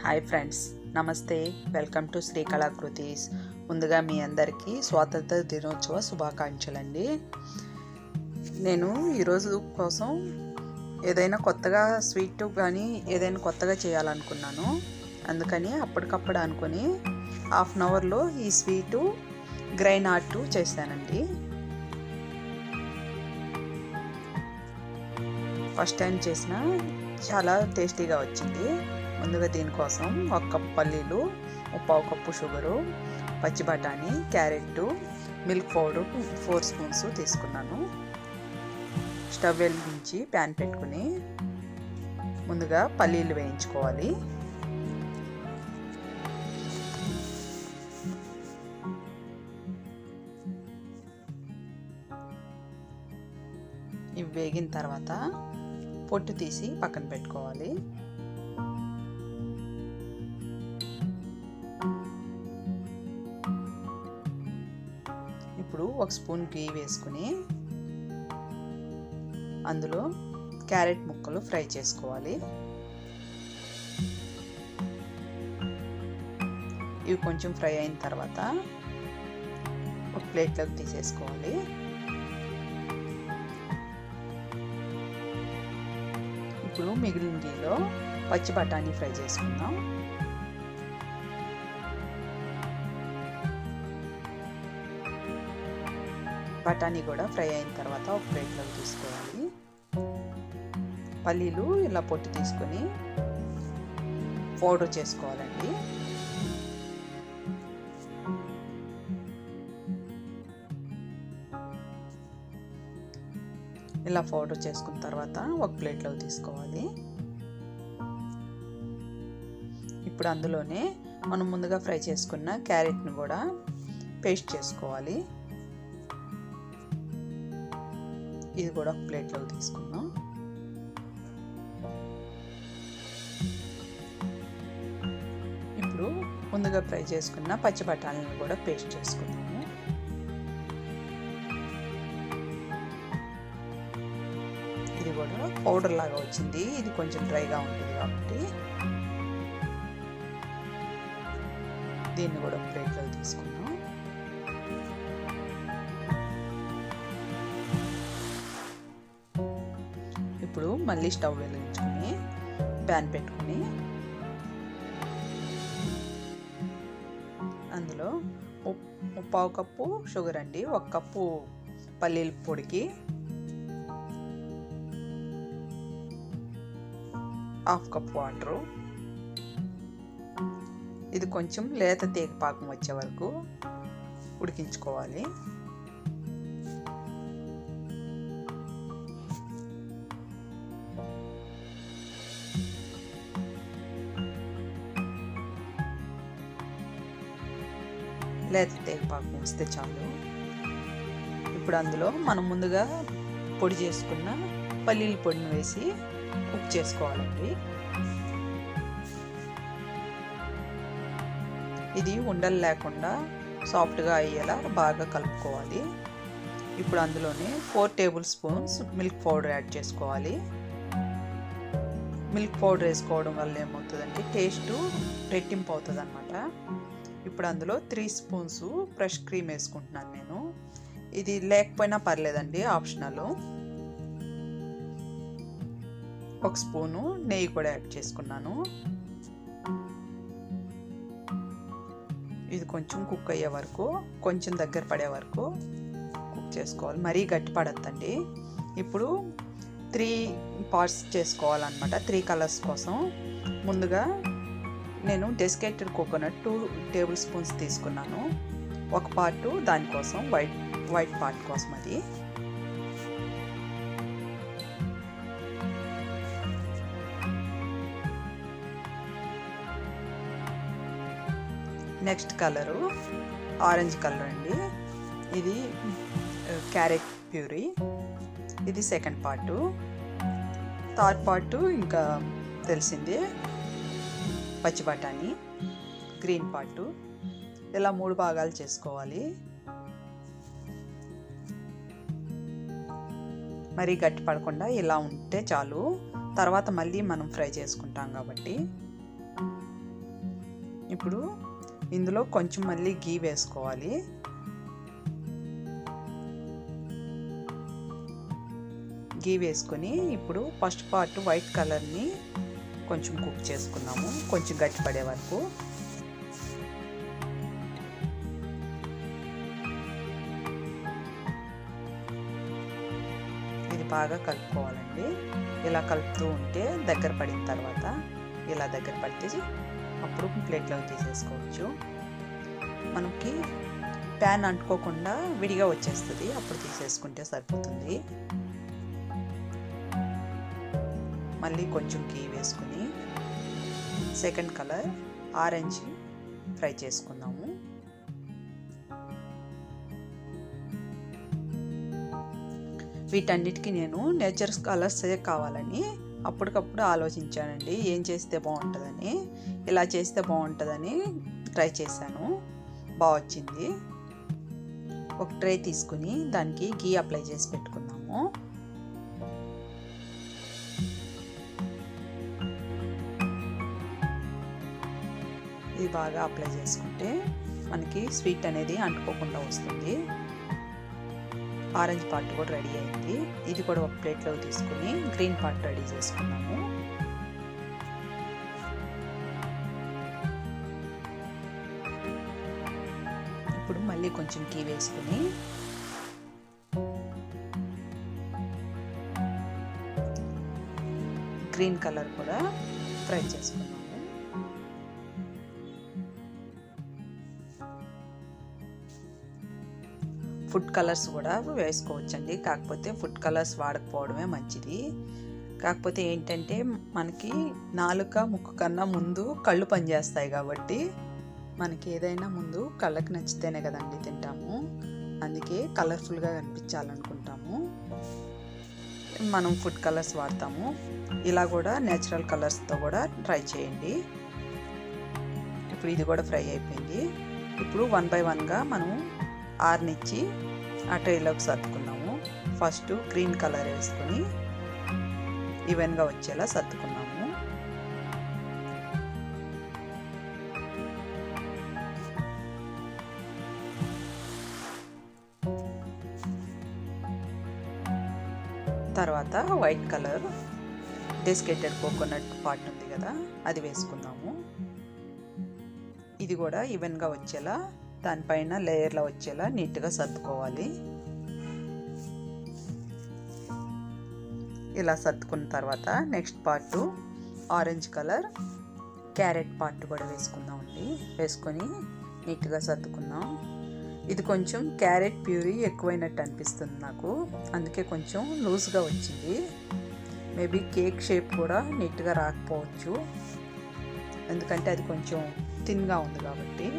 hi friends నమస్తే welcome to Sri Kalakritis ముందుగా మీ అందరికీ స్వాతంత్ర దినోత్సవ శుభాకాంక్షలండి నేను ఈరోజు కోసం ఏదైనా కొత్తగా స్వీట్ కానీ ఏదైనా కొత్తగా చేయాలనుకున్నాను అందుకని అప్పటికప్పుడు అనుకొని హాఫ్ అన్ అవర్లో ఈ స్వీటు గ్రైన్ ఆర్ట్ చేశానండి ఫస్ట్ టైం చేసిన చాలా టేస్టీగా వచ్చింది ముందుగా దీనికోసం ఒక కప్ పల్లీలు ఒక పావు కప్పు షుగరు పచ్చి బఠానీ carrot milk powder four spoons తీసుకున్నాను స్టవ్ వెలిగించి ప్యాన్ పెట్టుకుని ముందుగా పల్లీలు వేయించుకోవాలి ఇవి వేగిన తర్వాత పొట్టు తీసి పక్కన పెట్టుకోవాలి ఇప్పుడు ఒక స్పూన్ గీ వేసుకుని అందులో క్యారెట్ ముక్కలు ఫ్రై చేసుకోవాలి ఇవి కొంచెం ఫ్రై అయిన తర్వాత ఒక ప్లేట్లోకి తీసేసుకోవాలి ఇప్పుడు మిగిలిన గీలో పచ్చి బఠానీ ఫ్రై చేసుకుందాం బఠానీ కూడా ఫ్రై అయిన తర్వాత ఒక ప్లేట్లోకి తీసుకోవాలి పల్లీలు ఇలా పొట్టు తీసుకొని పౌడర్ చేసుకోవాలండి ఇలా పౌడర్ చేసుకున్న తర్వాత ఒక ప్లేట్లోకి తీసుకోవాలి ఇప్పుడు అందులోనే మనం ముందుగా ఫ్రై చేసుకున్న క్యారెట్ని కూడా పేస్ట్ చేసుకోవాలి ఇది కూడా ఒక ప్లేట్లోకి తీసుకుందాం ఇప్పుడు ముందుగా ఫ్రై చేసుకున్న పచ్చి బఠానీని కూడా పేస్ట్ చేసుకుందాము ఇది కూడా పౌడర్ లాగా వచ్చింది ఇది కొంచెం డ్రైగా ఉంటుంది కాబట్టి దీన్ని కూడా ప్లేట్లోకి తీసుకుందాం ఇప్పుడు మళ్ళీ స్టవ్ వెలిగించుకుని ప్యాన్ పెట్టుకుని అందులో పావు కప్పు షుగర్ అండి ఒక కప్పు పల్లీల పొడికి హాఫ్ కప్ వాటరు ఇది కొంచెం లేత తీగ పాకం వచ్చే వరకు ఉడికించుకోవాలి లేత తీగ పాకం వస్తే చాలు ఇప్పుడు అందులో మనం ముందుగా పొడి చేసుకున్న పల్లీల పొడిని వేసి కుక్ చేసుకోవాలండి ఇది ఉండలు లేకుండా సాఫ్ట్గా అయ్యేలా బాగా కలుపుకోవాలి ఇప్పుడు అందులోనే four tablespoons milk powder add చేసుకోవాలి మిల్క్ పౌడర్ వేసుకోవడం వల్ల ఏమవుతుందంటే టేస్ట్ రెట్టింపు అవుతుంది అనమాట ఇప్పుడు అందులో త్రీ స్పూన్స్ ఫ్రెష్ క్రీమ్ వేసుకుంటున్నాను నేను ఇది లేకపోయినా పర్లేదండి ఆప్షనల్ ఒక స్పూను నెయ్యి కూడా యాడ్ చేసుకున్నాను ఇది కొంచెం కుక్ అయ్యే వరకు కొంచెం దగ్గర పడే వరకు కుక్ చేసుకోవాలి మరీ గట్టి పడద్దండి ఇప్పుడు త్రీ పార్ట్స్ చేసుకోవాలన్నమాట త్రీ కలర్స్ కోసం ముందుగా నేను desiccated coconut two tablespoons తీసుకున్నాను ఒక పార్టు దానికోసం వైట్ వైట్ పార్ట్ కోసం అది నెక్స్ట్ కలరు ఆరెంజ్ కలర్ అండి ఇది క్యారెట్ ప్యూరీ ఇది సెకండ్ పార్టు థర్డ్ పార్టు ఇంకా తెలిసిందే పచ్చి బఠానీ గ్రీన్ పార్టు ఇలా మూడు భాగాలు చేసుకోవాలి మరీ గట్టి పడకుండా ఇలా ఉంటే చాలు తర్వాత మళ్ళీ మనం ఫ్రై చేసుకుంటాం కాబట్టి ఇప్పుడు ఇందులో కొంచెం మళ్ళీ గీ వేసుకోవాలి గీ వేసుకొని ఇప్పుడు ఫస్ట్ పార్ట్ వైట్ కలర్ని కొంచెం కుక్ చేసుకున్నాము కొంచెం గట్టి పడే వరకు ఇది బాగా కలుపుకోవాలండి ఇలా కలుపుతూ ఉంటే దగ్గర పడిన తర్వాత ఇలా దగ్గర పడితే అప్పుడు ప్లేట్లోకి తీసేసుకోవచ్చు మనకి ప్యాన్ అంటుకోకుండా విడిగా వచ్చేస్తుంది అప్పుడు తీసేసుకుంటే సరిపోతుంది మళ్ళీ కొంచెం గీ వేసుకుని సెకండ్ కలర్ ఆరెంజ్ ఫ్రై చేసుకుందాము వీటన్నిటికీ నేను నేచర్ కలర్సే కావాలని అప్పటికప్పుడు ఆలోచించానండి ఏం చేస్తే బాగుంటుందని ఇలా చేస్తే బాగుంటుందని ట్రై చేశాను బాగా వచ్చింది ఒక ట్రే తీసుకుని దానికి గీ అప్లై చేసి పెట్టుకుందాము ఇది బాగా అప్లై చేసుకుంటే మనకి స్వీట్ అనేది అంటుకోకుండా వస్తుంది ఆరెంజ్ పార్ట్ కూడా రెడీ అయింది ఇది కూడా ఒక ప్లేట్లో తీసుకుని గ్రీన్ పార్ట్ రెడీ చేసుకున్నాము ఇప్పుడు మళ్ళీ కొంచెం కీ వేసుకుని గ్రీన్ కలర్ కూడా ఫ్రై చేసుకున్నాము ఫుడ్ కలర్స్ కూడా వేసుకోవచ్చండి కాకపోతే ఫుడ్ కలర్స్ వాడకపోవడమే మంచిది కాకపోతే ఏంటంటే మనకి నాలుక ముక్కు కన్నా ముందు కళ్ళు పనిచేస్తాయి కాబట్టి మనకి ఏదైనా ముందు కళ్ళకి నచ్చితేనే కదండి తింటాము అందుకే కలర్ఫుల్గా కనిపించాలనుకుంటాము మనం ఫుడ్ కలర్స్ వాడతాము ఇలా కూడా నేచురల్ కలర్స్తో కూడా ట్రై చేయండి ఇప్పుడు ఇది కూడా ఫ్రై అయిపోయింది ఇప్పుడు వన్ బై వన్గా మనం ఆర్నిచ్చి ఆ ట్రేలోకి సర్దుకున్నాము ఫస్ట్ గ్రీన్ కలర్ వేసుకొని ఈవెన్గా వచ్చేలా సర్దుకున్నాము తర్వాత white colour desiccated coconut part ఉంది కదా అది వేసుకుందాము ఇది కూడా ఈవెన్గా వచ్చేలా దానిపైన లేయర్లో వచ్చేలా నీట్గా సర్దుకోవాలి ఇలా సర్దుకున్న తర్వాత next part orange colour carrot part కూడా వేసుకుందామండి వేసుకొని నీట్గా సర్దుకుందాం ఇది కొంచెం క్యారెట్ ప్యూరీ ఎక్కువైనట్టు అనిపిస్తుంది నాకు అందుకే కొంచెం లూజ్గా వచ్చింది మేబీ కేక్ షేప్ కూడా నీట్గా రాకపోవచ్చు ఎందుకంటే అది కొంచెం థిన్గా ఉంది కాబట్టి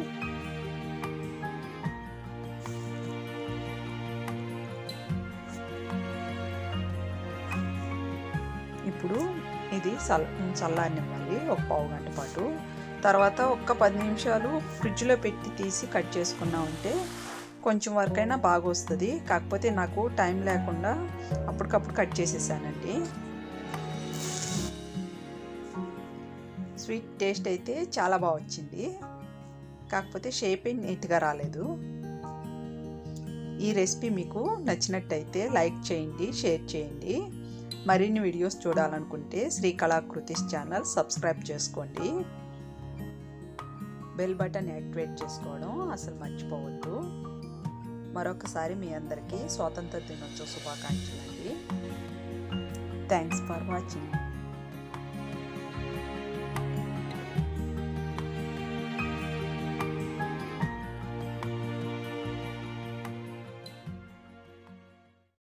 ఇప్పుడు ఇది చల్ చల్లారనివ్వాలి ఒక పావు గంట పాటు తర్వాత ఒక్క పది నిమిషాలు ఫ్రిడ్జ్లో పెట్టి తీసి కట్ చేసుకున్నామంటే కొంచెం వరకైనా బాగా వస్తుంది కాకపోతే నాకు టైం లేకుండా అప్పటికప్పుడు కట్ చేసేసానండి స్వీట్ టేస్ట్ అయితే చాలా బాగా వచ్చింది కాకపోతే షేప్ నీట్గా రాలేదు ఈ రెసిపీ మీకు నచ్చినట్టయితే లైక్ చేయండి షేర్ చేయండి మరిన్ని వీడియోస్ చూడాలనుకుంటే శ్రీకళాకృతిస్ ఛానల్ సబ్స్క్రైబ్ చేసుకోండి బెల్ బటన్ యాక్టివేట్ చేసుకోవడం అసలు మర్చిపోవద్దు మరొకసారి మీ అందరికీ స్వాతంత్ర దినోత్సవ శుభాకాంక్షలు అండి థ్యాంక్స్ ఫర్ వాచింగ్